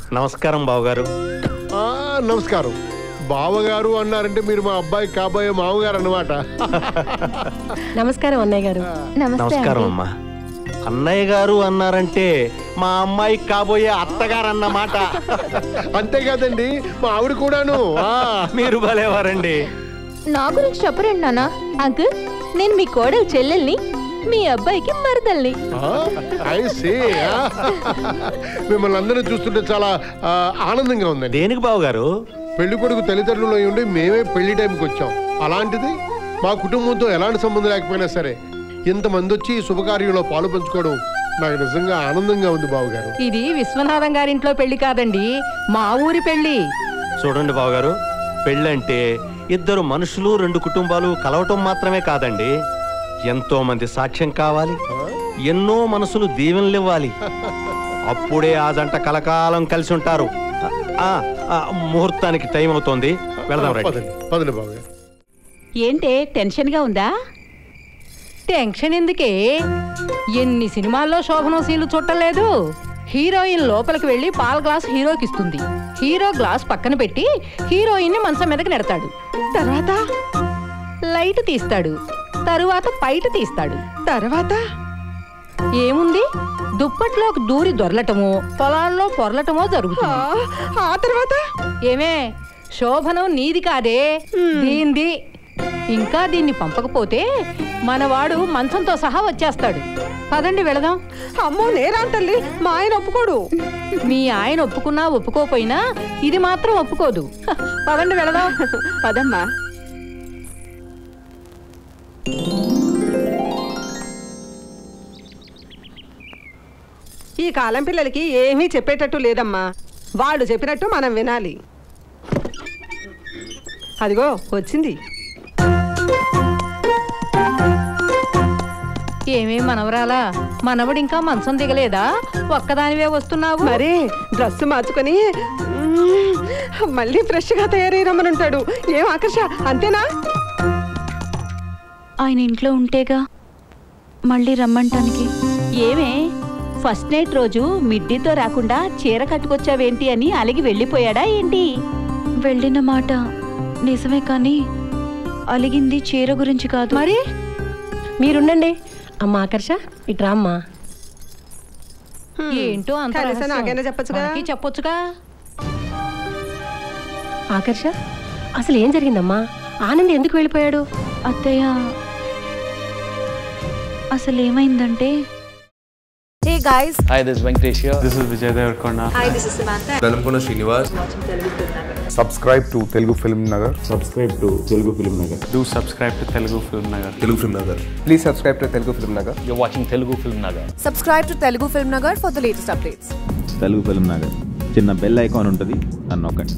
నమస్కారం బావగారు ఆ, నమస్కారం బావగారు అన్నారంటే మీరు మా అబ్బాయి కాబోయే మామగారు అన్నమాట నమస్కారం అన్నయ్య గారు నమస్కారం అమ్మా అన్నయ్య గారు అన్నారంటే మా అమ్మాయి కాబోయే అత్తగారు అన్నమాట అంతేకాదండి మా ఆవిడ కూడాను ఆ, మీరు భలేవారండి నా గురించి చెప్పరండి నాన్న అంకుల్ నేను మీ కోడలు చెల్లెల్ని మీ అబ్బాయికి మరదల్ని ఆ, I see, ఆ. మిమ్మల్ని అందరినీ చూస్తుంటే చాలా ఆ, ఆనందంగా ఉందండి దేనికి బావగారు పెళ్లి కొడుకు తల్లిదండ్రులు అయి ఉండి మేమే పెళ్లి టైంకి వచ్చాం అలాంటిది మా కుటుంబంతో ఎలాంటి సంబంధం లేకపోయినా సరే ఇంతమంది వచ్చి ఈ శుభకార్యంలో పాలు పంచుకోవడం నాకు నిజంగా ఆనందంగా ఉంది బావగారు ఇది విశ్వనాథం గారింట్లో పెళ్లి కాదండి మా ఊరి పెళ్లి చూడండి బావగారు పెళ్ళంటే ఇద్దరు మనుషులు రెండు కుటుంబాలు కలవటం మాత్రమే కాదండి ఎంతో మంది సాక్ష్యం కావాలి ఎన్నో మనసులు దీవెనలివ్వాలి అప్పుడే ఆ జంట కలకాలం కలిసి ఉంటారు ఆ, ఆ, ముహూర్తానికి టైం అవుతోంది వెళదాం రండి పదండి పదండి బావగారు ఏంటే టెన్షన్గా ఉందా టెన్షన్ ఎందుకే ఎన్ని సినిమాల్లో శోభనం సీన్లు చుట్టలేదు హీరోయిన్ లోపలికి వెళ్ళి పాల గ్లాస్ హీరోకి ఇస్తుంది హీరో గ్లాస్ పక్కన పెట్టి హీరోయిన్ ని మంచం మీదకి నెడతాడు తర్వాత లైట్ తీస్తాడు తరువాత పైట తీస్తాడు తర్వాత ఏముంది దుప్పట్లోకి దూరి దొరలటమో పొలాల్లో పొరలటమో జరుగుతుంది ఆ తర్వాత ఏమే శోభనం నీది కాదే దీంది ఇంకా దీన్ని పంపకపోతే మనవాడు మంచంతో సహా వచ్చేస్తాడు పదండి వెళదాం అమ్మో నేరా తల్లి మా ఆయన ఒప్పుకోడు మీ ఆయన ఒప్పుకున్నా ఒప్పుకోపోయినా ఇది మాత్రం ఒప్పుకోదు హ, పదండి వెళదాం పదమ్మా ఈ కాలం పిల్లలకి ఏమీ చెప్పేటట్టు లేదమ్మా వాళ్ళు చెప్పినట్టు మనం వినాలి అదిగో వచ్చింది ఏమేం మనవరాలా మనవడు ఇంకా మంచం దిగలేదా ఒక్కదానివే వస్తున్నావు మరే డ్రెస్ మార్చుకొని మ్మ్, మళ్ళీ ఫ్రెష్గా తయారై రమ్మనుంటాడు ఏం ఆకర్ష అంతేనా ఆయన ఇంట్లో ఉంటేగా మళ్ళీ రమ్మంటానికి ఏమే ఫస్ట్ నైట్ రోజు మిడ్డీతో రాకుండా చీర కట్టుకొచ్చావేంటి అని అలిగి వెళ్ళిపోయాడా ఏంటి వెళ్ళిన మాట నిజమే కానీ అలిగింది చీర గురించి కాదు మరి మీరుండండి అమ్మ ఆకర్ష ఇట్రా అమ్మా ఏంటో అంత కనీసం రహస్యం. నాకైనా చెప్పొచ్చుగా? మనకి చెప్పొచ్చుగా ఆకర్ష అసలు ఏం జరిగిందమ్మా ఆనంద్ ఎందుకు వెళ్ళిపోయాడు అత్తయ్య అసలు ఏమైందంటే Hey guys, Hi, this is Venkatesh here. This is Vijay Devarkonda. hi, this is Samantha. Velankonda Srinivas subscribe to Telugu film Nagar Subscribe to Telugu Film Nagar. Do subscribe to Telugu Film Nagar. Telugu film Nagar please subscribe to Telugu film Nagar You're watching Telugu Film Nagar. Subscribe to Telugu Film Nagar for the latest updates. Telugu film Nagar చిన్న bell icon ఉంటుంది నన్ను నొక్కండి